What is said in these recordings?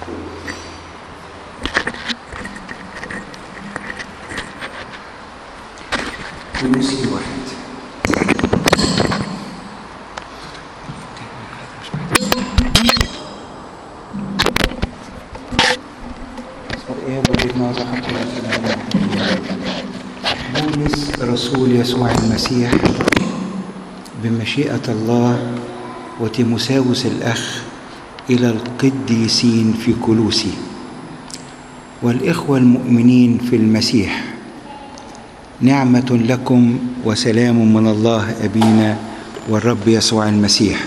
كلوسي واحد ايه بوليتنا بولس رسول يسوع المسيح بمشيئة الله وتيموساوس الأخ إلى القديسين في كلوسي والإخوة المؤمنين في المسيح نعمة لكم وسلام من الله أبينا والرب يسوع المسيح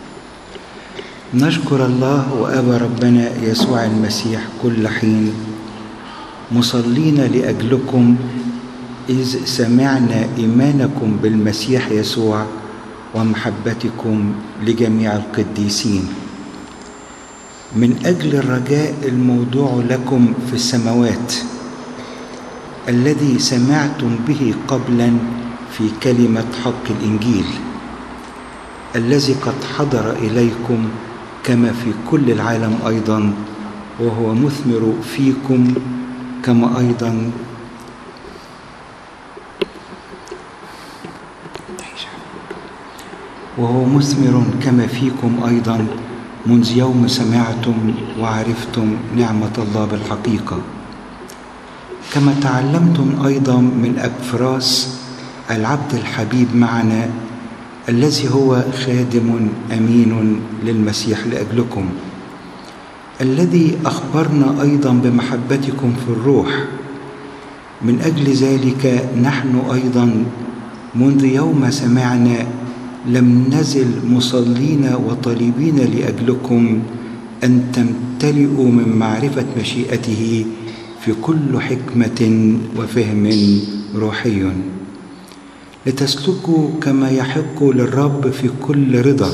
نشكر الله وأبا ربنا يسوع المسيح كل حين مصلين لأجلكم إذ سمعنا إيمانكم بالمسيح يسوع ومحبتكم لجميع القديسين من أجل الرجاء الموضوع لكم في السماوات الذي سمعتم به قبلا في كلمة حق الإنجيل الذي قد حضر إليكم كما في كل العالم أيضا وهو مثمر فيكم كما أيضا وهو مثمر كما فيكم أيضا منذ يوم سمعتم وعرفتم نعمة الله بالحقيقة كما تعلمتم أيضا من أبفراس العبد الحبيب معنا الذي هو خادم أمين للمسيح لأجلكم الذي أخبرنا أيضا بمحبتكم في الروح من أجل ذلك نحن أيضا منذ يوم سمعنا لم نزل مصلين وطالبين لأجلكم أن تمتلئوا من معرفة مشيئته في كل حكمة وفهم روحي لتسلكوا كما يحق للرب في كل رضا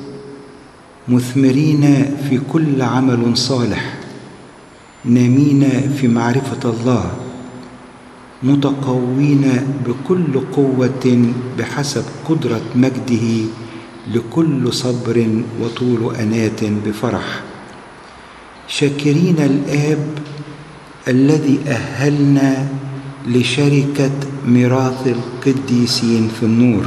مثمرين في كل عمل صالح نامين في معرفة الله متقوين بكل قوة بحسب قدرة مجده لكل صبر وطول أنات بفرح شاكرين الآب الذي أهلنا لشركة ميراث القديسين في النور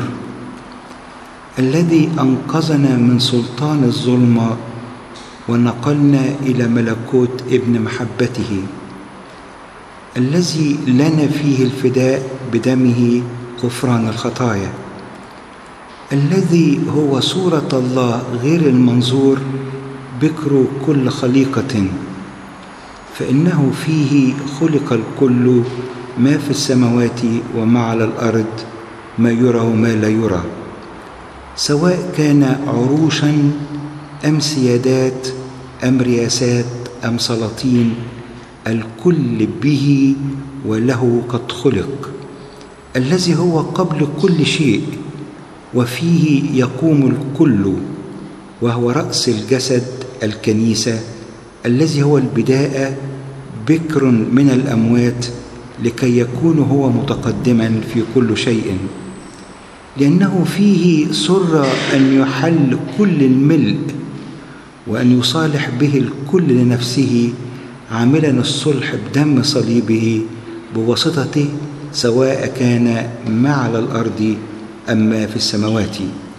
الذي أنقذنا من سلطان الظلمة ونقلنا إلى ملكوت ابن محبته الذي لنا فيه الفداء بدمه غفران الخطايا الذي هو صورة الله غير المنظور بكر كل خليقة فإنه فيه خلق الكل ما في السماوات وما على الأرض ما يرى وما لا يرى سواء كان عروشا أم سيادات أم رياسات أم سلاطين الكل به وله قد خلق الذي هو قبل كل شيء وفيه يقوم الكل وهو رأس الجسد الكنيسة الذي هو البداءة بكر من الأموات لكي يكون هو متقدما في كل شيء لأنه فيه سر أن يحل كل الملء وأن يصالح به الكل لنفسه عاملا الصلح بدم صليبه بواسطته سواء كان ما على الأرض أم ما في السماوات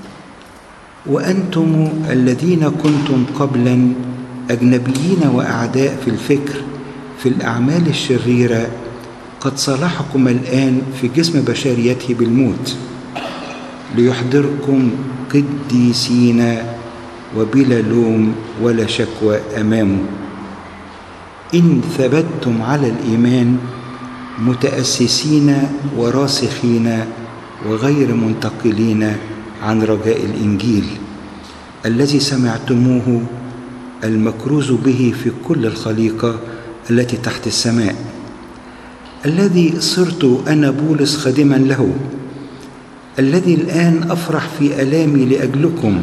وأنتم الذين كنتم قبلا أجنبيين وأعداء في الفكر في الأعمال الشريرة قد صالحكم الآن في جسم بشريته بالموت ليحضركم قديسين وبلا لوم ولا شكوى أمامه إن ثبتتم على الإيمان متأسسين وراسخين وغير منتقلين عن رجاء الإنجيل الذي سمعتموه المكروز به في كل الخليقة التي تحت السماء الذي صرت أنا بولس خادما له الذي الآن أفرح في ألامي لأجلكم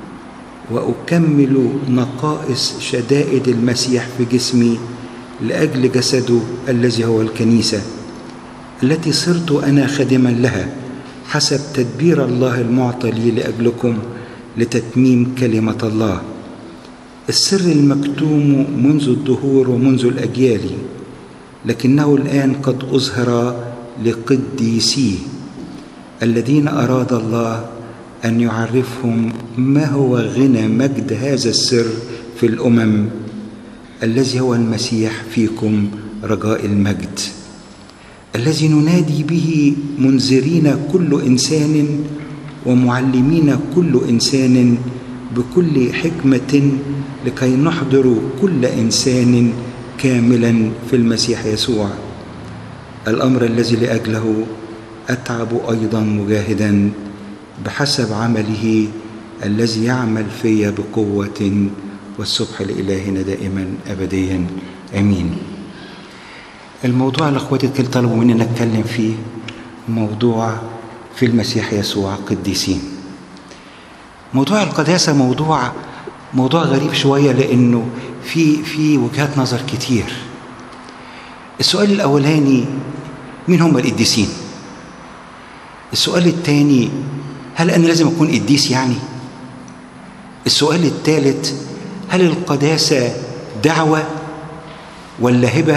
وأكمل نقائص شدائد المسيح في جسمي لأجل جسده الذي هو الكنيسة التي صرت أنا خادما لها حسب تدبير الله المعطى لي لأجلكم لتتميم كلمة الله السر المكتوم منذ الدهور ومنذ الأجيال لكنه الآن قد أظهر لقديسيه الذين أراد الله أن يعرفهم ما هو غنى مجد هذا السر في الأمم الذي هو المسيح فيكم رجاء المجد الذي ننادي به منذرين كل إنسان ومعلمين كل إنسان بكل حكمة لكي نحضر كل إنسان كاملا في المسيح يسوع الأمر الذي لأجله أتعب أيضا مجاهدا بحسب عمله الذي يعمل في بقوة والسبح لإلهنا دائما أبديا آمين الموضوع اللي اخواتي الكل طلبوا مني نتكلم فيه موضوع في المسيح يسوع قديسين موضوع القداسة موضوع موضوع غريب شوية لأنه في في وجهات نظر كتير السؤال الأولاني مين هم القديسين السؤال الثاني هل أنا لازم أكون قديس يعني السؤال الثالث هل القداسة دعوة ولا هبة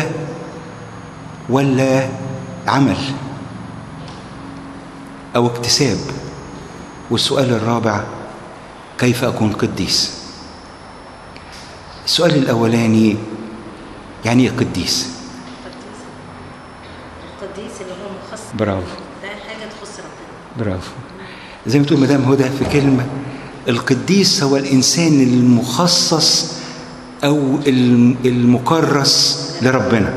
ولا عمل أو اكتساب والسؤال الرابع كيف أكون قديس السؤال الأولاني يعني إيه قديس القديس اللي هو مخصص برافو ده حاجه تخص ربنا برافو زي ما تقول مدام هدى في كلمة القديس هو الإنسان المخصص أو الم- المكرس لربنا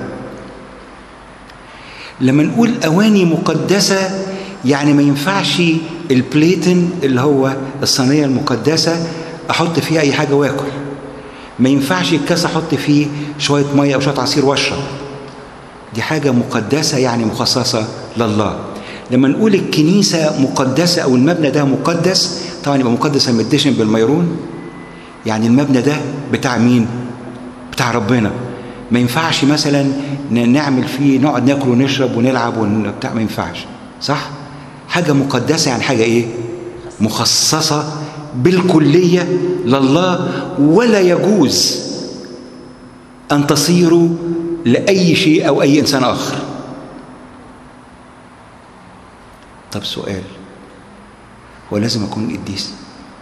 لما نقول أواني مقدسة يعني ما ينفعش البليتن اللي هو الصينية المقدسة أحط فيها أي حاجة وآكل ما ينفعش الكاس أحط فيه شوية مية أو شوية عصير وأشرب دي حاجة مقدسة يعني مخصصة لله لما نقول الكنيسة مقدسة أو المبنى ده مقدس طبعا يبقى مقدس المدشن بالميرون يعني المبنى ده بتاع مين؟ بتاع ربنا ما ينفعش مثلا ن- نعمل فيه نقعد ناكل ونشرب ونلعب وبتاع ما ينفعش صح؟ حاجة مقدسة يعني حاجة إيه؟ مخصصة بالكلية لله ولا يجوز أن تصيروا لأي شيء أو أي إنسان آخر طب سؤال هو لازم أكون قديس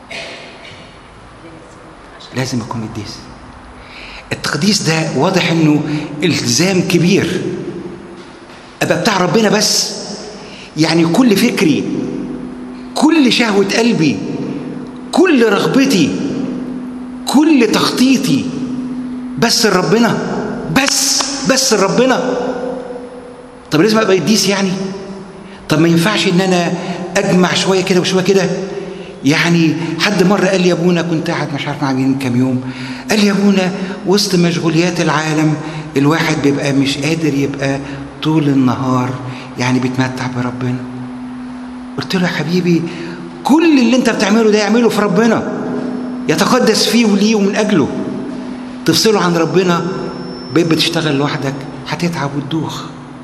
لازم أكون قديس التقديس ده واضح إنه التزام كبير أبقى بتاع ربنا بس يعني كل فكري كل شهوة قلبي كل رغبتي كل تخطيطي بس لربنا بس بس لربنا طب لازم ابقى قديس يعني طب ما ينفعش ان انا اجمع شويه كده وشويه كده يعني حد مره قال لي يا ابونا كنت قاعد مش عارف مع مين كام يوم قال لي يا ابونا وسط مشغوليات العالم الواحد بيبقى مش قادر يبقى طول النهار يعني بيتمتع بربنا قلت له يا حبيبي كل اللي انت بتعمله ده اعمله في ربنا يتقدس فيه وليه ومن اجله تفصله عن ربنا بقيت بتشتغل لوحدك هتتعب وتدوخ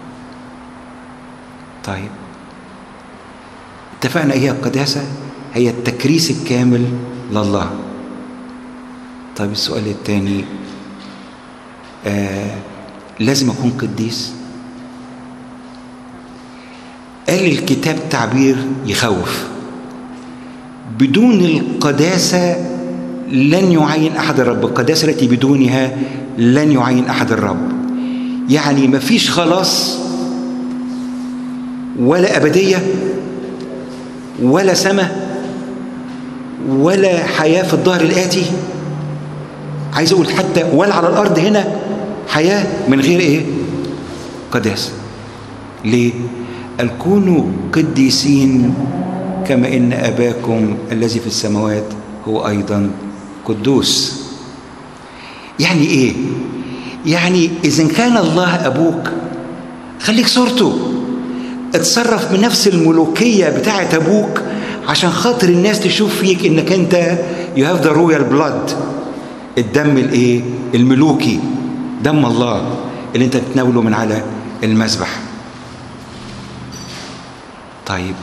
طيب اتفقنا ايه هي القداسه هي التكريس الكامل لله طيب السؤال الثاني آه لازم اكون قديس قال الكتاب تعبير يخوف بدون القداسة لن يعين أحد الرب القداسة التي بدونها لن يعين أحد الرب يعني مفيش خلاص ولا أبدية ولا سماء ولا حياة في الظهر الآتي عايز أقول حتى ولا على الأرض هنا حياة من غير إيه قداسة ليه قال كونوا قديسين كما إن أباكم الذي في السماوات هو أيضا قدوس يعني إيه يعني إذا كان الله أبوك خليك صورته اتصرف بنفس الملوكية بتاعة أبوك عشان خاطر الناس تشوف فيك إنك أنت you have the royal blood الدم الإيه الملوكي دم الله اللي أنت بتناوله من على المذبح طيب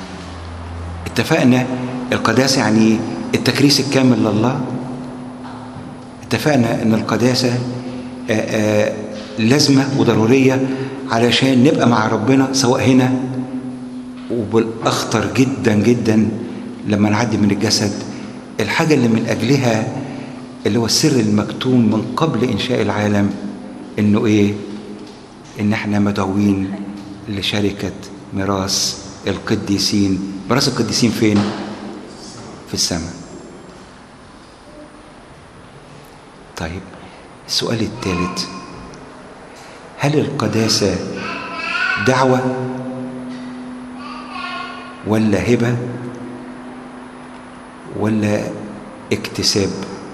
اتفقنا القداسة يعني التكريس الكامل لله اتفقنا ان القداسة آه، آه، لازمة وضرورية علشان نبقى مع ربنا سواء هنا وبالأخطر جدا جدا لما نعدي من الجسد الحاجة اللي من أجلها اللي هو السر المكتوم من قبل إنشاء العالم إنه إيه؟ إن إحنا مدعوين لشركة ميراث القديسين ميراث القديسين فين؟ في السماء طيب السؤال الثالث هل القداسة دعوة ولا هبة ولا اكتساب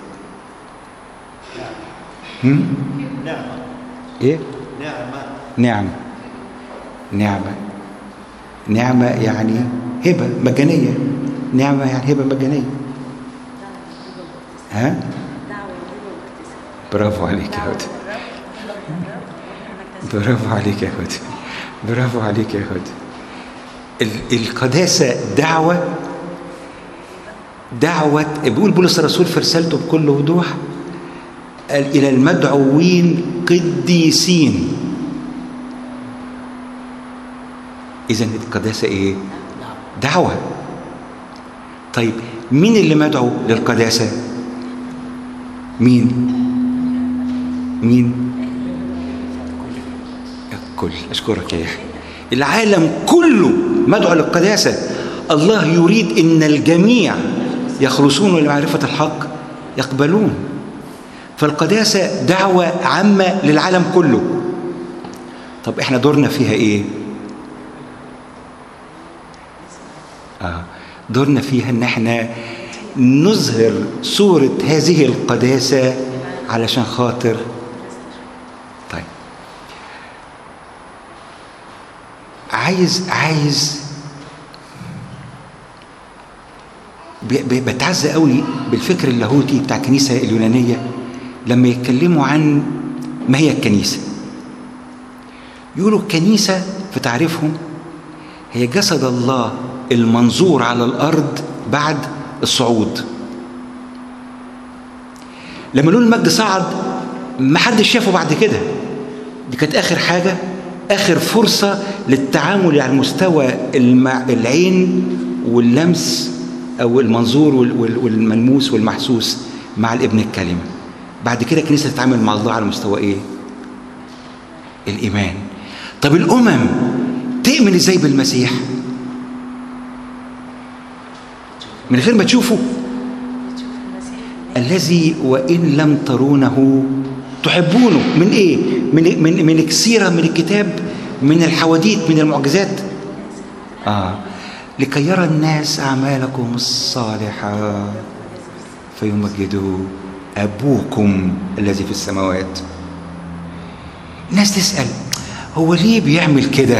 هم؟ نعمة ايه نعمة نعم نعمة نعمة يعني هبة مجانية نعمة يعني هبة مجانية ها دعوة وهبة واكتساب برافو عليك يا هدى برافو عليك يا هدى برافو عليك يا هدى ال- القداسة دعوة دعوة بيقول بولس الرسول في رسالته بكل وضوح قال إلى المدعوين قديسين إذا القداسة إيه؟ دعوة طيب مين اللي مدعو للقداسة؟ مين؟ مين؟ الكل أشكرك يا يحيى العالم كله مدعو للقداسة الله يريد إن الجميع يخلصون لمعرفة الحق يقبلون فالقداسة دعوة عامة للعالم كله طب احنا دورنا فيها ايه آه دورنا فيها ان احنا نظهر صورة هذه القداسة علشان خاطر طيب عايز عايز ب- ب- بتعزى قوي بالفكر اللاهوتي بتاع الكنيسة اليونانية لما يتكلموا عن ما هي الكنيسة يقولوا الكنيسة في تعريفهم هي جسد الله المنظور على الأرض بعد الصعود لما نقول المجد صعد ما حدش شافه بعد كده دي كانت آخر حاجة آخر فرصة للتعامل على مستوى المع... العين واللمس أو المنظور وال... وال... والملموس والمحسوس مع الابن الكلمة بعد كده الكنيسة تتعامل مع الله على مستوى إيه؟ الإيمان طب الأمم تؤمن إزاي بالمسيح؟ من غير ما تشوفه تشوف المسيح الذي وإن لم ترونه تحبونه من إيه؟ من من من كثيرة من الكتاب من الحواديت من المعجزات آه لكي يرى الناس أعمالكم الصالحة فيمجدوا أبوكم الذي في السماوات الناس تسأل هو ليه بيعمل كده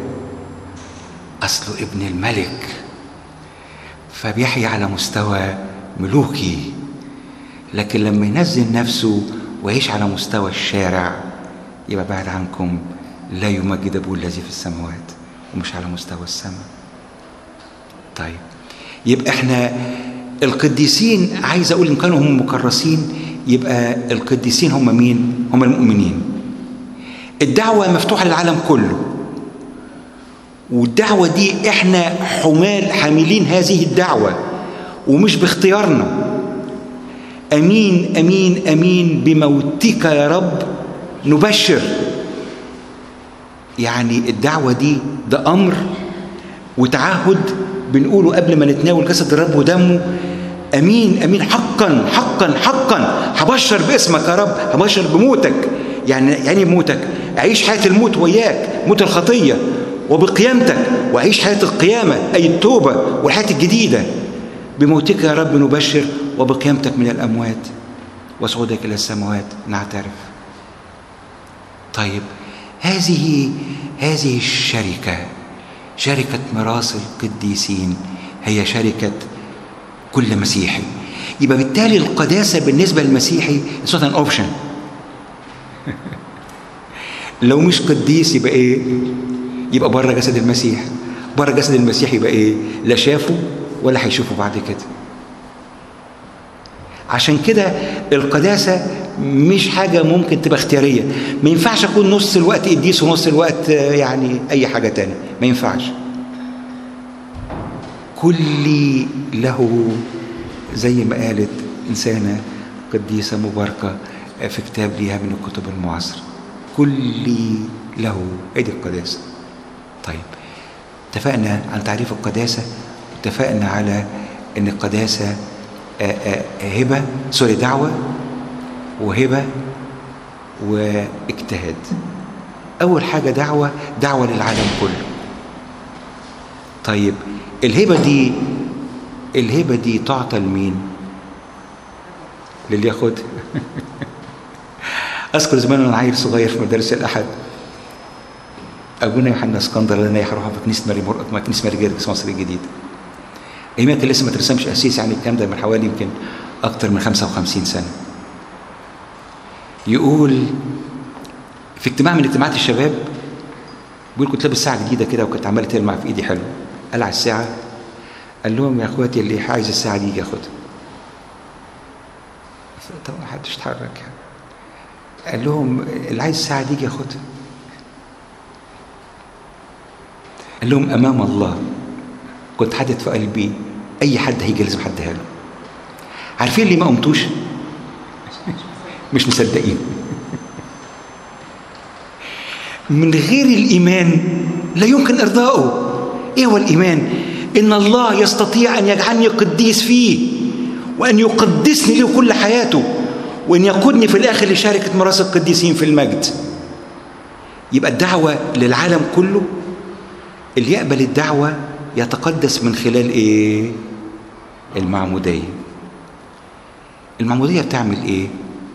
أصله ابن الملك فبيحيا على مستوى ملوكي لكن لما ينزل نفسه ويعيش على مستوى الشارع يبقى بعد عنكم لا يمجد ابوه الذي في السماوات ومش على مستوى السماء طيب يبقى احنا القديسين عايز اقول ان كانوا هم مكرسين يبقى القديسين هم مين هم المؤمنين الدعوه مفتوحه للعالم كله والدعوه دي احنا حمال حاملين هذه الدعوه ومش باختيارنا امين امين امين بموتك يا رب نبشر يعني الدعوه دي ده امر وتعهد بنقوله قبل ما نتناول جسد الرب ودمه امين امين حقا حقا حقا هبشر باسمك يا رب هبشر بموتك يعني يعني بموتك اعيش حياه الموت وياك موت الخطيه وبقيامتك واعيش حياه القيامه اي التوبه والحياه الجديده بموتك يا رب نبشر وبقيامتك من الاموات وصعودك الى السماوات نعترف طيب هذه هذه الشركه شركه ميراث القديسين هي شركه كل مسيحي يبقى بالتالي القداسه بالنسبه للمسيحي اتس ان اوبشن لو مش قديس يبقى ايه يبقى بره جسد المسيح بره جسد المسيح يبقى ايه لا شافه ولا هيشوفه بعد كده عشان كده القداسة مش حاجة ممكن تبقى اختيارية ما ينفعش أكون نص الوقت قديس ونص الوقت آه، يعني أي حاجة تانية ما ينفعش كل له زي ما قالت إنسانة قديسة مباركة في كتاب ليها من الكتب المعاصرة كل له ادي القداسة طيب اتفقنا عن تعريف القداسة اتفقنا على ان القداسة آه، آه، هبة سوري دعوة وهبة واجتهاد أول حاجة دعوة دعوة للعالم كله طيب الهبة دي الهبة دي تعطى لمين؟ للي ياخد أذكر زمان وأنا عيل صغير في مدارس الأحد أبونا يوحنا اسكندر لنا يروح في كنيسة ماري مر... كنيسة ماري جرجس مصر الجديد أيامها كان لسه ما ترسمش أسيس يعني الكلام ده من حوالي يمكن أكتر من 55 سنة يقول في اجتماع من اجتماعات الشباب بيقول كنت لابس ساعة جديدة كده وكنت عمال تلمع في إيدي حلو قلع الساعة قال لهم يا اخواتي اللي عايز الساعة دي يجي ياخدها طبعا ما حدش اتحرك يعني قال لهم اللي عايز الساعة دي يجي ياخدها قال لهم أمام الله كنت حاطط في قلبي أي حد هيجي لازم حدها له عارفين ليه ما قمتوش؟ مش مصدقين من غير الإيمان لا يمكن إرضائه إيه هو الإيمان؟ إن الله يستطيع أن يجعلني قديس فيه وأن يقدسني له كل حياته وأن يقودني في الآخر لشركة ميراث القديسين في المجد يبقى الدعوة للعالم كله اللي يقبل الدعوة يتقدس من خلال إيه؟ المعمودية المعمودية بتعمل إيه؟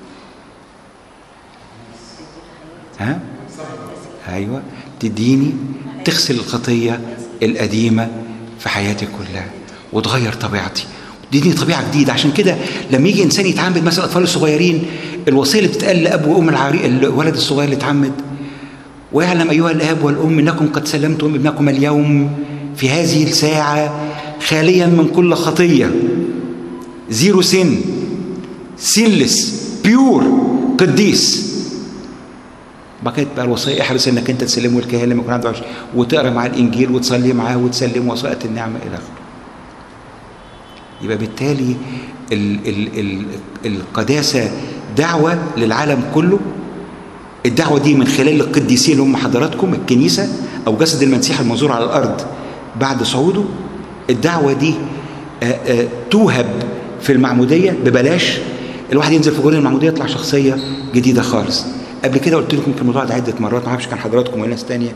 ها؟ أيوة تديني تغسل الخطية القديمة في حياتي كلها وتغير طبيعتي تديني طبيعة جديدة عشان كده لما يجي إنسان يتعمد مثلا الأطفال الصغيرين الوصية اللي بتتقال لأب وأم العري الولد الصغير اللي اتعمد ويعلم أيها الآب والأم إنكم قد سلمتم ابنكم اليوم في هذه الساعة خاليا من كل خطية زيرو سن سينلس بيور قديس بقيت بقى الوصية احرص انك انت تسلمه الكاهن لما يكون عنده عشر وتقرا معاه الانجيل وتصلي معاه وتسلم وثائق النعمه الى اخره. يبقى بالتالي ال ال ال القداسه دعوه للعالم كله الدعوه دي من خلال القديسين اللي هم حضراتكم الكنيسه او جسد المسيح المنظور على الارض بعد صعوده الدعوه دي آآ آآ توهب في المعموديه ببلاش الواحد ينزل في جول المعموديه يطلع شخصيه جديده خالص قبل كده قلت لكم في الموضوع ده عده مرات ما اعرفش كان حضراتكم ولا ناس تانية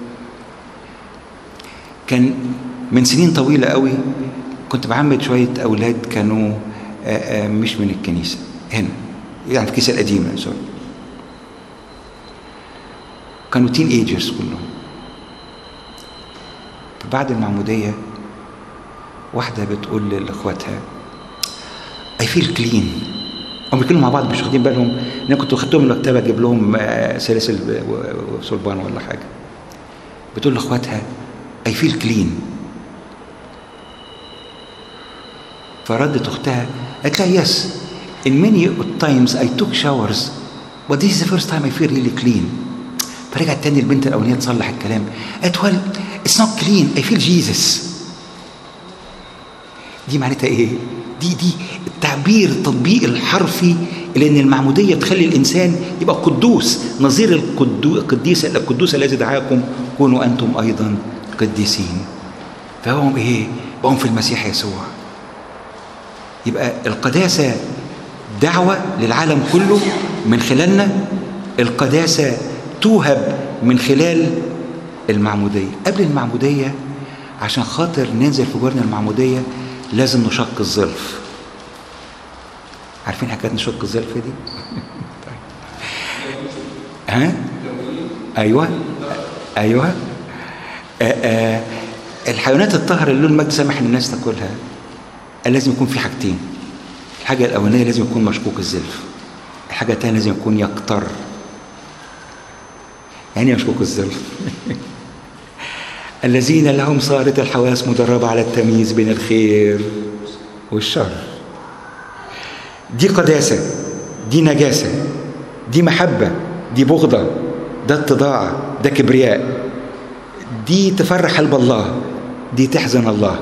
كان من سنين طويله قوي كنت بعمد شويه اولاد كانوا آآ آآ مش من الكنيسه هنا يعني في الكنيسه القديمه سوري كانوا تين ايجرز كلهم بعد المعموديه واحده بتقول لاخواتها I feel clean هم بيتكلموا مع بعض مش واخدين بالهم ان انا كنت واخدتهم من المكتبه اجيب لهم سلاسل وصلبان ولا حاجه بتقول لاخواتها اي فيل كلين فردت اختها قالت لها يس in many times I took showers but this is the first time I feel really clean فرجعت تاني البنت الاولانيه تصلح الكلام قالت well it's not clean I feel Jesus دي معناتها ايه؟ دي دي التعبير التطبيق الحرفي لان المعموديه بتخلي الانسان يبقى قدوس نظير القدو القديس القدوس الذي دعاكم كونوا انتم ايضا قديسين فهم ايه؟ هم في المسيح يسوع يبقى القداسه دعوه للعالم كله من خلالنا القداسه توهب من خلال المعموديه قبل المعموديه عشان خاطر ننزل في جورنا المعموديه لازم نشق الظلف عارفين حكايه نشق الظلف دي ها ايوه ايوه آآ آآ الحيوانات الطاهره اللي له المجد سامح ان الناس تاكلها لازم يكون في حاجتين الحاجه الاولانيه لازم يكون مشقوق الظلف الحاجه الثانيه لازم يكون يقطر يعني مشقوق الظلف الذين لهم صارت الحواس مدربة على التمييز بين الخير والشر دي قداسة دي نجاسة دي محبة دي بغضة ده اتضاع ده كبرياء دي تفرح قلب الله دي تحزن الله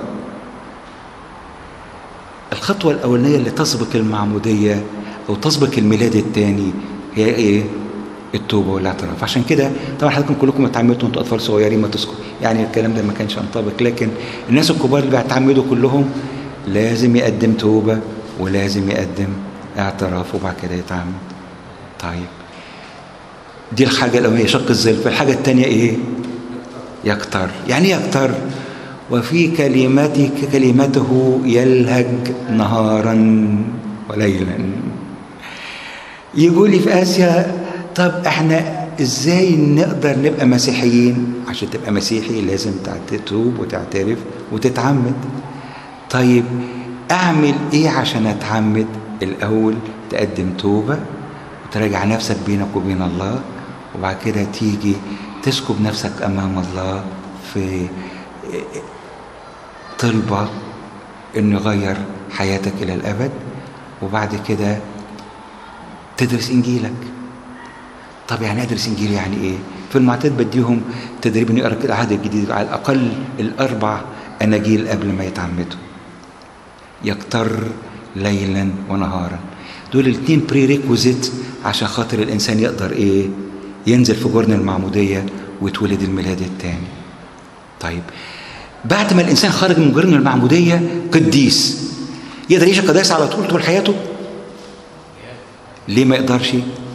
الخطوة الأولانية اللي تسبق المعمودية أو تسبق الميلاد الثاني هي إيه؟ التوبة والاعتراف عشان كده طبعا حضراتكم كلكم اتعمدتوا انتوا أطفال صغيرين ما تسكوا يعني الكلام ده ما كانش ينطبق لكن الناس الكبار اللي بيتعمدوا كلهم لازم يقدم توبة ولازم يقدم اعتراف وبعد كده يتعمد طيب دي الحاجة الأولانية شق الزلف الحاجة الثانية إيه؟ يكتر يعني إيه يكتر وفي كلمتك كلمته يلهج نهارا وليلا يقول لي في آسيا طب احنا ازاي نقدر نبقى مسيحيين عشان تبقى مسيحي لازم تتوب وتعترف وتتعمد طيب اعمل ايه عشان اتعمد الاول تقدم توبه وتراجع نفسك بينك وبين الله وبعد كده تيجي تسكب نفسك امام الله في طلبه انه يغير حياتك الى الابد وبعد كده تدرس انجيلك طب يعني ادرس انجيل يعني ايه في المعتاد بديهم تدريب انه يقرا العهد الجديد على الاقل الاربع اناجيل قبل ما يتعمدوا يكتر ليلا ونهارا دول الاثنين بري ريكوزيت عشان خاطر الانسان يقدر ايه ينزل في جرن المعموديه ويتولد الميلاد الثاني طيب بعد ما الانسان خرج من جرن المعموديه قديس يقدر يعيش القداسه على طول طول حياته ليه ما يقدرش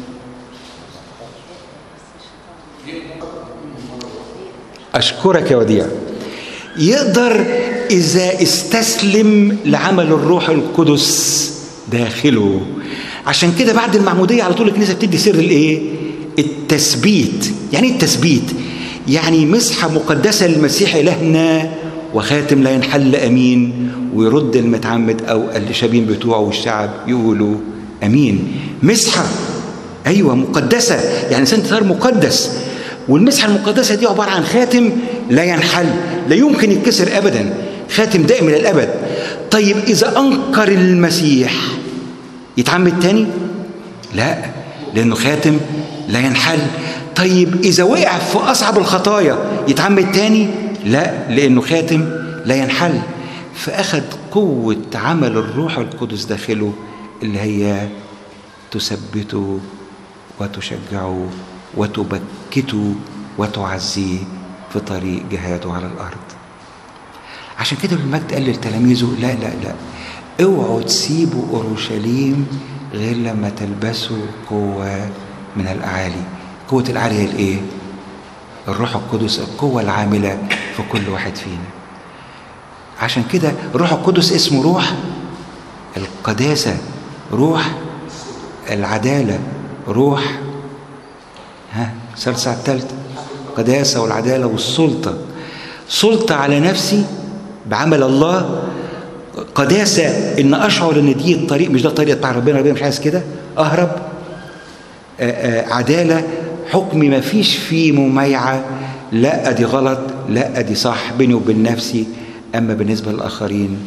أشكرك يا وديع يقدر إذا استسلم لعمل الروح القدس داخله عشان كده بعد المعمودية على طول الكنيسة بتدي سر الإيه؟ التثبيت يعني إيه التثبيت؟ يعني مسحة مقدسة للمسيح إلهنا وخاتم لا ينحل أمين ويرد المتعمد أو الشابين بتوعه والشعب يقولوا أمين مسحة أيوة مقدسة يعني إنسان صار مقدس والمسحة المقدسة دي عبارة عن خاتم لا ينحل لا يمكن يتكسر أبدا خاتم دائم إلى الأبد طيب إذا أنكر المسيح يتعمد تاني لا لأنه خاتم لا ينحل طيب إذا وقع في أصعب الخطايا يتعمد تاني لا لأنه خاتم لا ينحل فأخذ قوة عمل الروح القدس داخله اللي هي تثبته وتشجعه وتبكته وتعزيه في طريق جهاده على الارض عشان كده المجد قال لتلاميذه لا لا لا اوعوا تسيبوا اورشليم غير لما تلبسوا قوه من الاعالي قوه الاعالي هي الايه الروح القدس القوه العامله في كل واحد فينا عشان كده الروح القدس اسمه روح القداسه روح العداله روح ها السلسلة الثالثة القداسة والعدالة والسلطة سلطة على نفسي بعمل الله قداسة إن أشعر إن دي الطريق مش ده الطريق بتاع ربنا ربنا مش عايز كده أهرب آآ آآ عدالة حكمي ما فيش فيه مميعة لا دي غلط لا دي صح بيني وبين نفسي أما بالنسبة للآخرين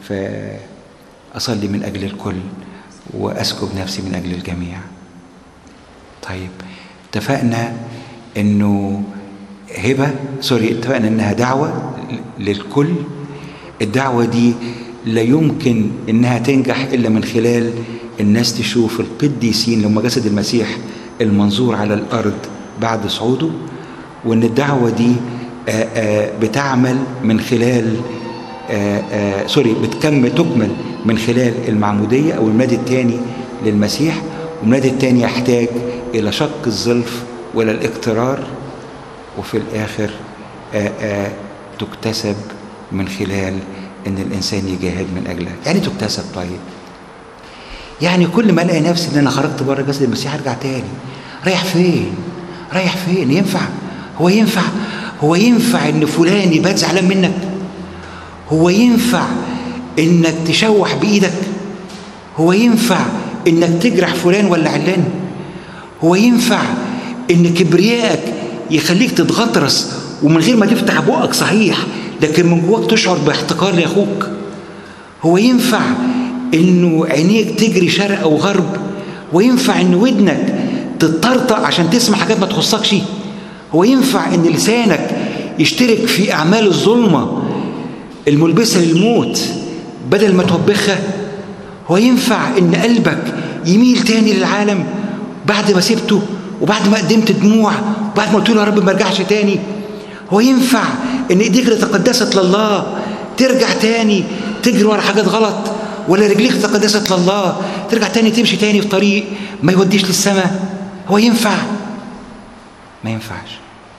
فأصلي من أجل الكل وأسكب نفسي من أجل الجميع طيب اتفقنا انه هبه سوري اتفقنا انها دعوه للكل الدعوه دي لا يمكن انها تنجح الا من خلال الناس تشوف القديسين لما جسد المسيح المنظور على الارض بعد صعوده وان الدعوه دي آآ آآ بتعمل من خلال آآ سوري بتكمل تكمل من خلال المعموديه او الميلاد الثاني للمسيح والميلاد الثاني يحتاج إلى شق الظلف وإلى الاقترار وفي الآخر آآ آآ تكتسب من خلال إن الإنسان يجاهد من أجلها يعني تكتسب طيب يعني كل ما ألاقي نفسي إن أنا خرجت بره جسد المسيح أرجع تاني رايح فين رايح فين ينفع هو ينفع هو ينفع إن فلان يبات زعلان منك هو ينفع إنك تشوح بإيدك هو ينفع إنك تجرح فلان ولا علان هو ينفع ان كبريائك يخليك تتغطرس ومن غير ما تفتح بقك صحيح لكن من جواك تشعر باحتقار لاخوك هو ينفع انه عينيك تجري شرق او غرب وينفع ان ودنك تطرطق عشان تسمع حاجات ما تخصكش هو ينفع ان لسانك يشترك في اعمال الظلمه الملبسه للموت بدل ما توبخها هو ينفع ان قلبك يميل تاني للعالم بعد ما سبته وبعد ما قدمت دموع وبعد ما قلت له يا رب ما ارجعش تاني هو ينفع ان ايديك اللي تقدست لله ترجع تاني تجري ورا حاجات غلط ولا رجليك تقدست لله ترجع تاني تمشي تاني في طريق ما يوديش للسماء هو ينفع ما ينفعش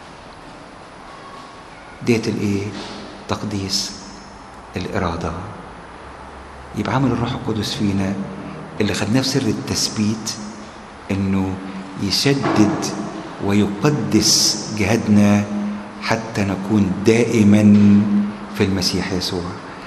ديت الايه تقديس الاراده يبقى عمل الروح القدس فينا اللي خدناه في سر التثبيت انه يشدد ويقدس جهادنا حتى نكون دائما في المسيح يسوع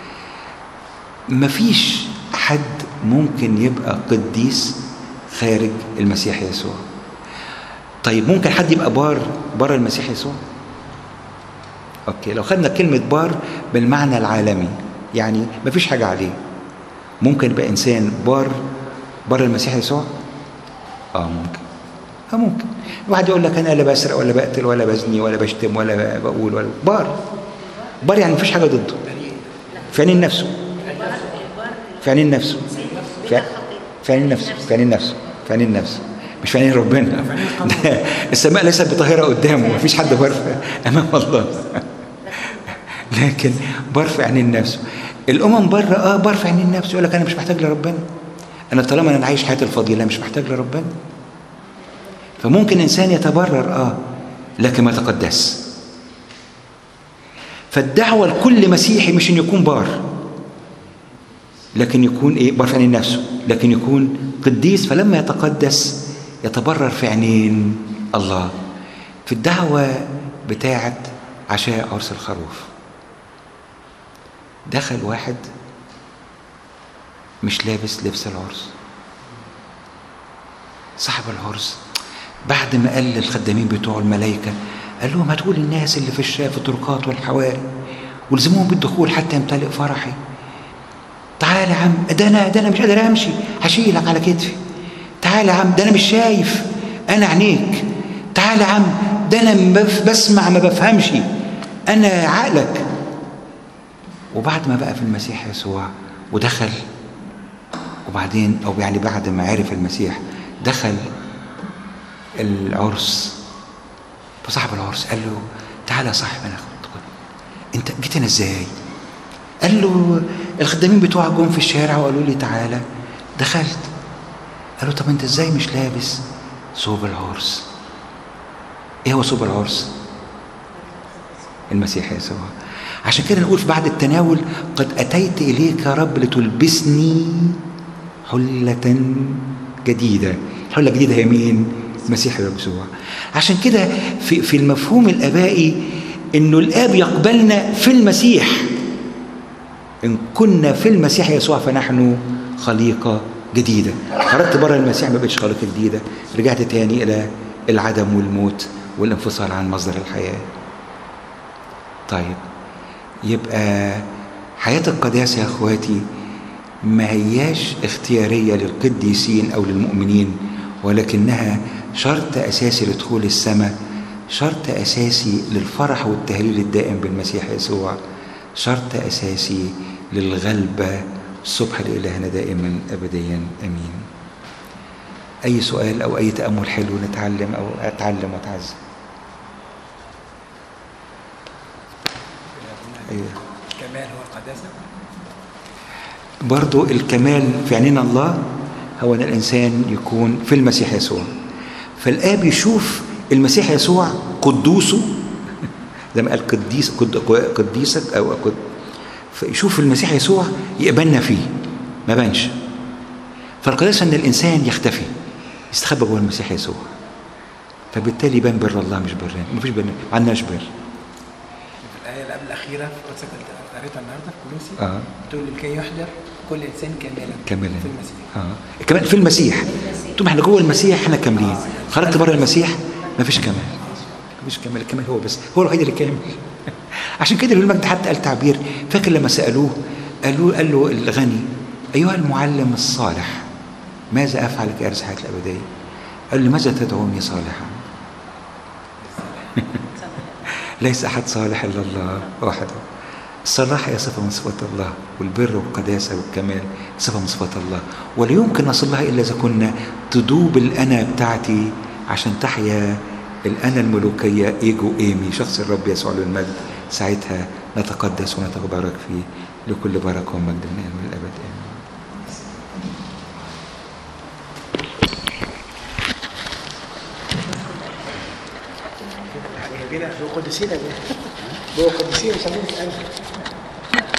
مفيش حد ممكن يبقى قديس خارج المسيح يسوع طيب ممكن حد يبقى بار بره المسيح يسوع اوكي لو خدنا كلمه بار بالمعنى العالمي يعني مفيش حاجه عليه ممكن يبقى انسان بار بره المسيح يسوع اه ممكن اه ممكن واحد يقول لك انا لا بسرق ولا بقتل ولا بزني ولا بشتم ولا بقول ولا بار بار يعني مفيش حاجه ضده في عينين نفسه في عينين نفسه في في عينين نفسه في عينين نفسه في عينين نفسه مش في عينين ربنا السماء ليست بطاهره قدامه مفيش حد بار امام الله لكن بار في عينين نفسه الامم بره اه بار في عينين نفسه يقول لك انا مش محتاج لربنا انا طالما انا عايش حياه الفضيله مش محتاج لربنا فممكن انسان يتبرر اه لكن ما تقدس فالدعوه لكل مسيحي مش ان يكون بار لكن يكون ايه بار في عينين نفسه لكن يكون قديس فلما يتقدس يتبرر في عينين الله في الدعوه بتاعه عشاء عرس الخروف دخل واحد مش لابس لبس العرس صاحب العرس بعد ما قال للخدامين بتوع الملائكه قال لهم هتقول للناس اللي في الشارع في الطرقات والحواري والزموهم بالدخول حتى يمتلئ فرحي تعال يا عم ده انا ده انا مش قادر امشي هشيلك على كتفي تعال يا عم ده انا مش شايف انا عينيك تعال يا عم ده انا بسمع ما بفهمش انا عقلك وبعد ما بقى في المسيح يسوع ودخل وبعدين او يعني بعد ما عرف المسيح دخل العرس فصاحب العرس قال له تعالى يا صاحب انا انت جيت هنا ازاي؟ قال له الخدامين بتوعك جم في الشارع وقالوا لي تعالى دخلت قال له طب انت ازاي مش لابس ثوب العرس؟ ايه هو ثوب العرس؟ المسيح يسوع عشان كده نقول في بعد التناول قد اتيت اليك يا رب لتلبسني حله جديده الحله الجديده هي مين؟ المسيح يسوع عشان كده في في المفهوم الابائي انه الاب يقبلنا في المسيح ان كنا في المسيح يسوع فنحن خليقه جديده خرجت بره المسيح ما بقتش خليقه جديده رجعت تاني الى العدم والموت والانفصال عن مصدر الحياه طيب يبقى حياه القداسه يا اخواتي ما هياش اختياريه للقديسين او للمؤمنين ولكنها شرط اساسي لدخول السماء شرط اساسي للفرح والتهليل الدائم بالمسيح يسوع شرط اساسي للغلبه الصبح لالهنا دائما ابديا امين اي سؤال او اي تامل حلو نتعلم او اتعلم واتعزم ايوه الكمال هو القداسة برضو الكمال في عينين الله هو ان الانسان يكون في المسيح يسوع فالاب يشوف المسيح يسوع قدوسه زي ما قال قديس قد قديسك او قد فيشوف المسيح يسوع يقبلنا فيه ما بانش فالقداسه ان الانسان يختفي يستخبى جوه المسيح يسوع فبالتالي يبان بر الله مش برنا مفيش بر ما عندناش بر في الآية اللي قبل الأخيرة في قدسك اللي قريتها النهاردة في كولوسي اه تقول لكي يحضر كل إنسان كاملا كاملا في المسيح اه كمان في المسيح طول ما احنا جوه المسيح احنا كاملين خرجت بره المسيح مفيش كمال مفيش كمال الكمال هو بس هو الوحيد اللي كامل عشان كده المجد حتى قال تعبير فاكر لما سالوه قالوا قال له الغني أيها المعلم الصالح ماذا أفعل كي أرث الحياة الأبدية قال لي ماذا تدعوني صالحا ليس أحد صالح إلا الله وحده الصلاح هي صفة من صفات الله والبر والقداسة والكمال صفة من صفات الله ولا يمكن نصل لها إلا إذا كنا تدوب الأنا بتاعتي عشان تحيا الأنا الملوكية إيجو إيمي شخص الرب يسوع له المجد ساعتها نتقدس ونتبارك فيه لكل بركة ومجد من الآن والأبد آمين جايبينها جوه قدسين جوه قدسين يسموه الان